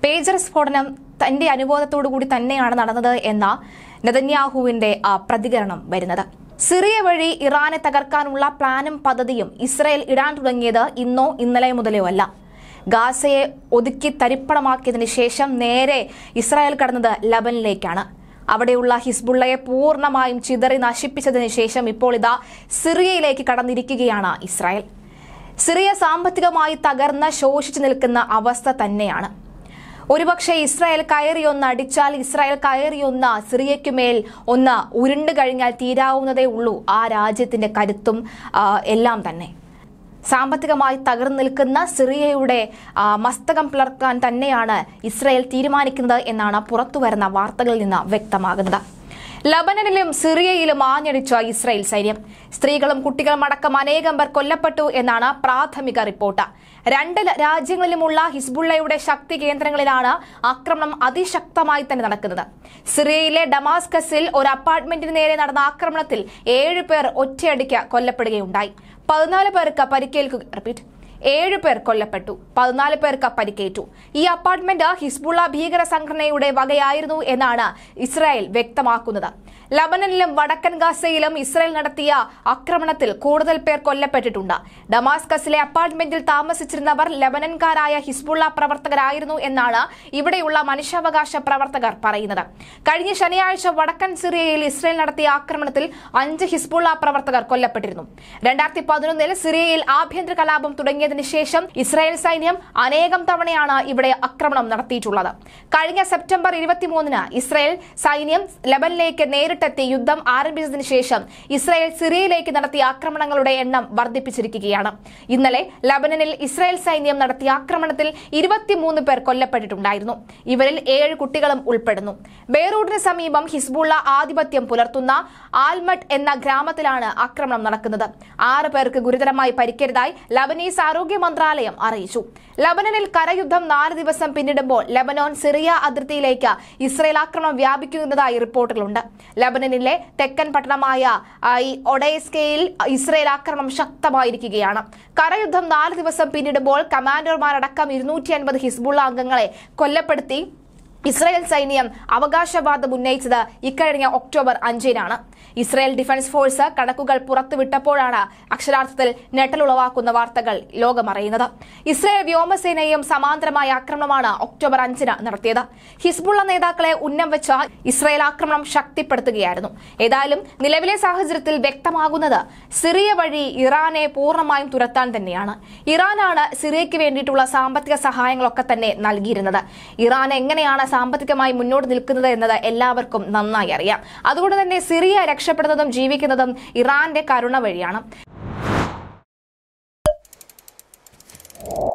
pager സ്ഫോടനം തന്റെ അനുബോധത്തോടു കൂടി തന്നെയാണ് നടന്നത് എന്ന നെതന്യാഹുവിന്റെ ആ പ്രതികരണം വരുന്നത് സിറിയ വഴി ഇറാനെ തകർക്കാനുള്ള പ്ലാനും പദ്ധതിയും ഇസ്രയേൽ ഇടാൻ തുടങ്ങിയത് ഇന്നോ ഇന്നലെ മുതലോ അല്ല ഗാസയെ ഒതുക്കി തരിപ്പണമാക്കിയതിനു ശേഷം നേരെ ഇസ്രായേൽ കടന്നത് ലബനിലേക്കാണ് അവിടെയുള്ള ഹിസ്ബുള്ളയെ പൂർണ്ണമായും ചിതറി നശിപ്പിച്ചതിന് ശേഷം ഇപ്പോൾ ഇതാ സിറിയയിലേക്ക് കടന്നിരിക്കുകയാണ് ഇസ്രായേൽ സിറിയ സാമ്പത്തികമായി തകർന്ന് ശോഷിച്ചു നിൽക്കുന്ന അവസ്ഥ തന്നെയാണ് ഒരുപക്ഷെ ഇസ്രായേൽ കയറി ഒന്ന് അടിച്ചാൽ ഇസ്രായേൽ കയറി ഒന്ന് സിറിയയ്ക്കുമേൽ ഒന്ന് ഉരുണ്ടു കഴിഞ്ഞാൽ തീരാവുന്നതേ ഉള്ളൂ ആ രാജ്യത്തിന്റെ കരുത്തും ആ, എല്ലാം തന്നെ സാമ്പത്തികമായി തകർന്നു നിൽക്കുന്ന സിറിയയുടെ ആ, മസ്തകം പിളർക്കാൻ തന്നെയാണ് ഇസ്രായേൽ തീരുമാനിക്കുന്നത് എന്നാണ് പുറത്തുവരുന്ന വാർത്തകളിൽ നിന്ന് വ്യക്തമാകുന്നത് ലബനനിലും സിറിയയിലും ആഞ്ഞടിച്ച ഇസ്രായേൽ സൈന്യം സ്ത്രീകളും കുട്ടികളും അടക്കം അനേകം പേർ കൊല്ലപ്പെട്ടു എന്നാണ് പ്രാഥമിക റിപ്പോർട്ട് രണ്ട് ല- രാജ്യങ്ങളിലുമുള്ള ഹിസ്ബുള്ളയുടെ ശക്തി കേന്ദ്രങ്ങളിലാണ് ആക്രമണം അതിശക്തമായി തന്നെ നടക്കുന്നത് സിറിയയിലെ ഡമാസ്കസിൽ ഒരു അപ്പാർട്ട്മെന്റിന് നേരെ നടന്ന ആക്രമണത്തിൽ ഏഴ് പേർ ഒറ്റയടിക്ക് കൊല്ലപ്പെടുകയുണ്ടായി പതിനാല് പേർക്ക് പരിക്കേൽക്കുക റിപ്പീറ്റ് ഏഴ് പേർ കൊല്ലപ്പെട്ടു പതിനാല് പേർക്ക് പരിക്കേറ്റു ഈ അപ്പാർട്ട്മെന്റ് ഹിസ്ബുള്ള ഭീകര സംഘടനയുടെ വകയായിരുന്നു എന്നാണ് ഇസ്രായേൽ വ്യക്തമാക്കുന്നത് ലബനനിലും വടക്കൻ ഗാസയിലും ഇസ്രായേൽ നടത്തിയ ആക്രമണത്തിൽ കൂടുതൽ പേർ കൊല്ലപ്പെട്ടിട്ടുണ്ട് ഡമാസ്കസിലെ അപ്പാർട്ട്മെന്റിൽ താമസിച്ചിരുന്നവർ ലബനൻകാരായ ഹിസ്ബുള്ള പ്രവർത്തകരായിരുന്നു എന്നാണ് ഇവിടെയുള്ള മനുഷ്യാവകാശ പ്രവർത്തകർ പറയുന്നത് കഴിഞ്ഞ ശനിയാഴ്ച വടക്കൻ സിറിയയിൽ ഇസ്രായേൽ നടത്തിയ ആക്രമണത്തിൽ അഞ്ച് ഹിസ്ബുള്ള പ്രവർത്തകർ കൊല്ലപ്പെട്ടിരുന്നു രണ്ടായിരത്തി പതിനൊന്നിൽ സിറിയയിൽ ആഭ്യന്തര കലാപം തുടങ്ങിയതിനു ശേഷം ഇസ്രായേൽ സൈന്യം അനേകം തവണയാണ് ഇവിടെ ആക്രമണം നടത്തിയിട്ടുള്ളത് കഴിഞ്ഞ സെപ്റ്റംബർ ഇരുപത്തിമൂന്നിന് ഇസ്രായേൽ സൈന്യം ലബനിലേക്ക് നേരിട്ടെത്തി യുദ്ധം ആരംഭിച്ചതിനു ശേഷം ഇസ്രായേൽ സിറിയയിലേക്ക് നടത്തിയ ആക്രമണങ്ങളുടെ എണ്ണം വർദ്ധിപ്പിച്ചിരിക്കുകയാണ് ഇന്നലെ ലബനനിൽ ഇസ്രായേൽ സൈന്യം നടത്തിയ ആക്രമണത്തിൽ ഇരുപത്തിമൂന്ന് പേർ കൊല്ലപ്പെട്ടിട്ടുണ്ടായിരുന്നു ഇവരിൽ ഏഴ് കുട്ടികളും ഉൾപ്പെടുന്നു ബെയ്റൂട്ടിന് സമീപം ഹിസ്ബുള്ള ആധിപത്യം പുലർത്തുന്ന ആൽമട്ട് എന്ന ഗ്രാമത്തിലാണ് ആക്രമണം നടക്കുന്നത് ആറ് പേർക്ക് ഗുരുതരമായി പരിക്കേറ്റതായി ലബനീസ് ആരോഗ്യ മന്ത്രാലയം അറിയിച്ചു ലബനനിൽ കരയുദ്ധം നാല് ദിവസം പിന്നിടുമ്പോൾ ലബനോൻ സിറിയ അതിർത്തിയിലേക്ക് ഇസ്രയേൽ ആക്രമണം വ്യാപിക്കുന്നതായി റിപ്പോർട്ടുകളുണ്ട് ലബനനിലെ തെക്കൻ പട്ടണമായ ആ, ഈ ഒഡേസ്കയിൽ ഇസ്രയേൽ ആക്രമണം ശക്തമായിരിക്കുകയാണ് കരയുദ്ധം നാല് ദിവസം പിന്നിടുമ്പോൾ കമാൻഡർമാരടക്കം ഇരുന്നൂറ്റി അൻപത് ഹിസ്ബുള്ള അംഗങ്ങളെ കൊല്ലപ്പെടുത്തി ഇസ്രായേൽ സൈന്യം അവകാശവാദം ഉന്നയിച്ചത് ഇക്കഴിഞ്ഞ ഒക്ടോബർ അഞ്ചിനാണ് ഇസ്രായേൽ ഡിഫൻസ് ഫോഴ്സ് കണക്കുകൾ പുറത്തുവിട്ടപ്പോഴാണ് അക്ഷരാർത്ഥത്തിൽ ഞെട്ടലുളവാക്കുന്ന വാർത്തകൾ ലോകമറിയുന്നത് ഇസ്രായേൽ വ്യോമസേനയും സമാന്തരമായ ആക്രമണമാണ് ഒക്ടോബർ അഞ്ചിന് നടത്തിയത് ഹിസ്ബുള്ള നേതാക്കളെ ഉന്നം വെച്ച ഇസ്രായേൽ ആക്രമണം ശക്തിപ്പെടുത്തുകയായിരുന്നു ഏതായാലും നിലവിലെ സാഹചര്യത്തിൽ വ്യക്തമാകുന്നത് സിറിയ വഴി ഇറാനെ പൂർണ്ണമായും തുരത്താൻ തന്നെയാണ് ഇറാനാണ് സിറിയയ്ക്ക് വേണ്ടിയിട്ടുള്ള സാമ്പത്തിക സഹായങ്ങളൊക്കെ തന്നെ നൽകിയിരുന്നത് ഇറാൻ എങ്ങനെയാണ് സാമ്പത്തികമായി മുന്നോട്ട് നിൽക്കുന്നത് എന്നത് എല്ലാവർക്കും നന്നായി അറിയാം അതുകൊണ്ട് തന്നെ സിറിയ രക്ഷപ്പെടുന്നതും ജീവിക്കുന്നതും ഇറാന്റെ കരുണ വഴിയാണ്